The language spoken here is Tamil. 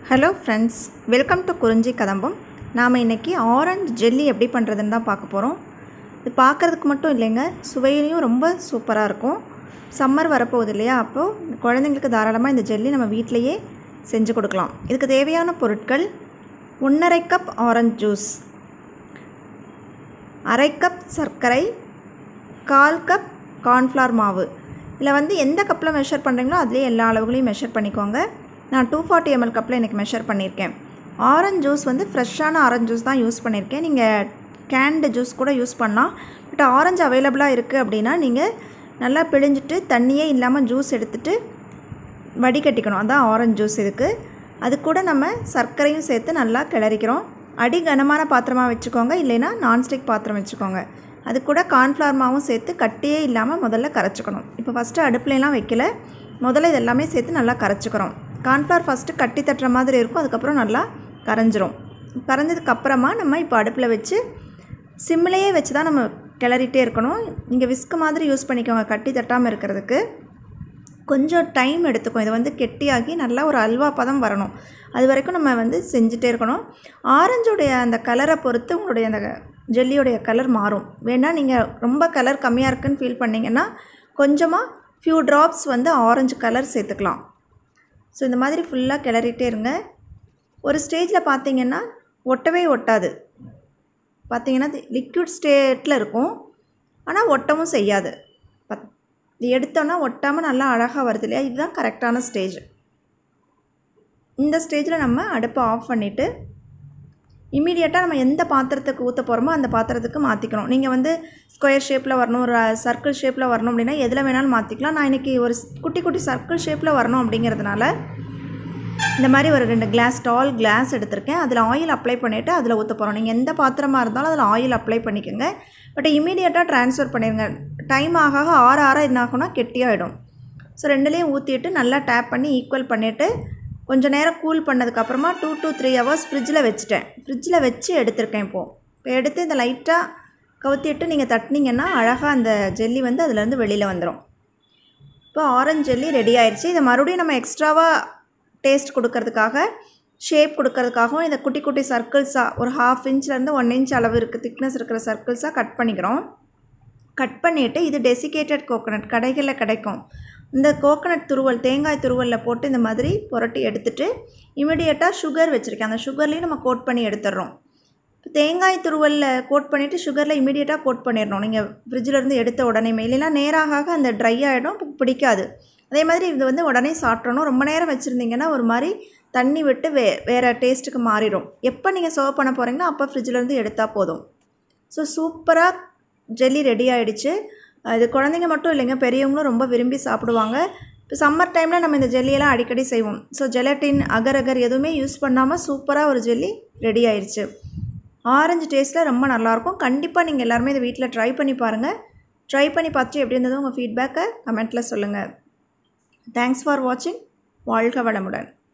ஹலோ ஃப்ரெண்ட்ஸ் வெல்கம் டு குறிஞ்சி கதம்பம் நாம் இன்றைக்கி ஆரஞ்சு ஜெல்லி எப்படி பண்ணுறதுன்னு தான் பார்க்க போகிறோம் இது பார்க்குறதுக்கு மட்டும் இல்லைங்க சுவையிலையும் ரொம்ப சூப்பராக இருக்கும் சம்மர் வரப்போகுது இல்லையா அப்போது குழந்தைங்களுக்கு தாராளமாக இந்த ஜெல்லி நம்ம வீட்டிலையே செஞ்சு கொடுக்கலாம் இதுக்கு தேவையான பொருட்கள் ஒன்றரை கப் ஆரஞ்சு ஜூஸ் அரை கப் சர்க்கரை கால் கப் கார்ன்ஃப்ளவர் மாவு இதில் வந்து எந்த கப்பில் மெஷர் பண்ணுறீங்களோ அதுலேயே எல்லா அளவுகளையும் மெஷர் பண்ணிக்கோங்க நான் டூ ஃபார்ட்டி எம்எல் கப்பில் எனக்கு மெஷர் பண்ணியிருக்கேன் ஆரஞ்சு ஜூஸ் வந்து ஃப்ரெஷ்ஷான ஆரஞ்சு ஜூஸ் தான் யூஸ் பண்ணியிருக்கேன் நீங்கள் கேண்டு ஜூஸ் கூட யூஸ் பண்ணலாம் பட் ஆரஞ்சு அவைலபிளாக இருக்குது அப்படின்னா நீங்கள் நல்லா பிழிஞ்சிட்டு தண்ணியே இல்லாமல் ஜூஸ் எடுத்துகிட்டு வடிகட்டிக்கணும் அதான் ஆரஞ்சு ஜூஸ் இதுக்கு அது கூட நம்ம சர்க்கரையும் சேர்த்து நல்லா கிளறிக்கிறோம் அடி கனமான பாத்திரமாக வச்சுக்கோங்க இல்லைன்னா நான்ஸ்டிக் பாத்திரம் வச்சுக்கோங்க அது கூட கார்ன்ஃப்ளவர் மாவும் சேர்த்து கட்டியே இல்லாமல் முதல்ல கரைச்சிக்கணும் இப்போ ஃபஸ்ட்டு அடுப்புலலாம் வைக்கல முதல்ல இது எல்லாமே சேர்த்து நல்லா கரைச்சிக்கிறோம் கார்ன்ஃப்ளவர் ஃபஸ்ட்டு கட்டி தட்டுற மாதிரி இருக்கும் அதுக்கப்புறம் நல்லா கரைஞ்சிரும் கரைஞ்சதுக்கப்புறமா நம்ம இப்போ அடுப்பில் வச்சு சிம்லேயே வச்சு தான் நம்ம கிளறிட்டே இருக்கணும் நீங்கள் விஸ்க் மாதிரி யூஸ் பண்ணிக்கோங்க கட்டி தட்டாமல் இருக்கிறதுக்கு கொஞ்சம் டைம் எடுத்துக்கும் இது வந்து கெட்டியாகி நல்லா ஒரு அல்வா பதம் வரணும் அது வரைக்கும் நம்ம வந்து செஞ்சுட்டே இருக்கணும் ஆரஞ்சுடைய அந்த கலரை பொறுத்து உங்களுடைய அந்த ஜெல்லியோடைய கலர் மாறும் வேணால் நீங்கள் ரொம்ப கலர் கம்மியாக இருக்குன்னு ஃபீல் பண்ணிங்கன்னா கொஞ்சமாக ஃபியூ ட்ராப்ஸ் வந்து ஆரஞ்சு கலர் சேர்த்துக்கலாம் ஸோ இந்த மாதிரி ஃபுல்லாக கிளறிட்டே இருங்க ஒரு ஸ்டேஜில் பார்த்தீங்கன்னா ஒட்டவே ஒட்டாது பார்த்தீங்கன்னா லிக்விட் ஸ்டேட்டில் இருக்கும் ஆனால் ஒட்டவும் செய்யாது பத் இது எடுத்தோன்னா ஒட்டாமல் நல்லா அழகாக வருது இல்லையா இதுதான் கரெக்டான ஸ்டேஜ் இந்த ஸ்டேஜில் நம்ம அடுப்பை ஆஃப் பண்ணிவிட்டு இமீடியட்டாக நம்ம எந்த பாத்திரத்துக்கு ஊற்ற போகிறோமோ அந்த பாத்திரத்துக்கு மாற்றிக்கணும் நீங்கள் வந்து ஸ்கொயர் ஷேப்பில் வரணும் ஒரு சர்க்கிள் ஷேப்பில் வரணும் அப்படின்னா எதில் வேணாலும் மாற்றிக்கலாம் நான் இன்றைக்கி ஒரு குட்டி குட்டி சர்க்கிள் ஷேப்பில் வரணும் அப்படிங்கிறதுனால இந்த மாதிரி ஒரு ரெண்டு கிளாஸ் டால் கிளாஸ் எடுத்திருக்கேன் அதில் ஆயில் அப்ளை பண்ணிவிட்டு அதில் ஊற்ற போகிறோம் நீங்கள் எந்த பாத்திரமாக இருந்தாலும் அதில் ஆயில் அப்ளை பண்ணிக்கோங்க பட் இமீடியட்டாக ட்ரான்ஸ்ஃபர் பண்ணிடுங்க டைம் ஆக ஆக ஆற ஆற என்ன ஆகும்னா கெட்டியாகிடும் ஸோ ரெண்டுலேயும் ஊற்றிட்டு நல்லா டேப் பண்ணி ஈக்குவல் பண்ணிவிட்டு கொஞ்சம் நேரம் கூல் பண்ணதுக்கப்புறமா டூ டூ த்ரீ ஹவர்ஸ் ஃப்ரிட்ஜில் வச்சுட்டேன் ஃப்ரிட்ஜில் வச்சு எடுத்திருக்கேன் இப்போது இப்போ எடுத்து இந்த லைட்டாக கவுத்திட்டு நீங்கள் தட்டினீங்கன்னா அழகாக அந்த ஜெல்லி வந்து அதுலேருந்து வெளியில் வந்துடும் இப்போ ஆரஞ்சு ஜெல்லி ரெடி ஆயிடுச்சு இதை மறுபடியும் நம்ம எக்ஸ்ட்ராவாக டேஸ்ட் கொடுக்கறதுக்காக ஷேப் கொடுக்கறதுக்காகவும் இதை குட்டி குட்டி சர்க்கிள்ஸாக ஒரு ஹாஃப் இன்ச்லேருந்து ஒன் இன்ச் அளவு இருக்குது திக்னஸ் இருக்கிற சர்க்கிள்ஸாக கட் பண்ணிக்கிறோம் கட் பண்ணிவிட்டு இது டெசிகேட்டட் கோகோனட் கடைகளில் கிடைக்கும் இந்த கோகனட் துருவல் தேங்காய் துருவலில் போட்டு இந்த மாதிரி புரட்டி எடுத்துகிட்டு இமிடியேட்டாக சுகர் வச்சுருக்கேன் அந்த சுகர்லேயும் நம்ம கோட் பண்ணி எடுத்துடுறோம் இப்போ தேங்காய் துருவலில் கோட் பண்ணிவிட்டு சுகரில் இமீடியட்டாக கோட் பண்ணிடணும் நீங்கள் ஃப்ரிட்ஜிலேருந்து எடுத்த உடனே இல்லைன்னா நேராக அந்த ட்ரை ஆகிடும் பிடிக்காது அதே மாதிரி இது வந்து உடனே சாப்பிட்றணும் ரொம்ப நேரம் வச்சுருந்தீங்கன்னா ஒரு மாதிரி தண்ணி விட்டு வே வேறு டேஸ்ட்டுக்கு மாறிடும் எப்போ நீங்கள் சர்வ் பண்ண போகிறீங்களோ அப்போ ஃப்ரிட்ஜிலேருந்து எடுத்தால் போதும் ஸோ சூப்பராக ஜெல்லி ரெடி ஆகிடுச்சு இது குழந்தைங்க மட்டும் இல்லைங்க பெரியவங்களும் ரொம்ப விரும்பி சாப்பிடுவாங்க இப்போ சம்மர் டைமில் நம்ம இந்த ஜெல்லியெல்லாம் அடிக்கடி செய்வோம் ஸோ ஜெலட்டின் அகர் அகர் எதுவுமே யூஸ் பண்ணாமல் சூப்பராக ஒரு ஜெல்லி ரெடி ஆயிடுச்சு ஆரஞ்சு டேஸ்ட்டில் ரொம்ப நல்லாயிருக்கும் கண்டிப்பாக நீங்கள் எல்லாருமே இதை வீட்டில் ட்ரை பண்ணி பாருங்கள் ட்ரை பண்ணி பார்த்துட்டு எப்படி இருந்ததும் உங்கள் ஃபீட்பேக்கை கமெண்ட்டில் சொல்லுங்கள் தேங்க்ஸ் ஃபார் வாட்சிங் வாழ்க வளமுடன்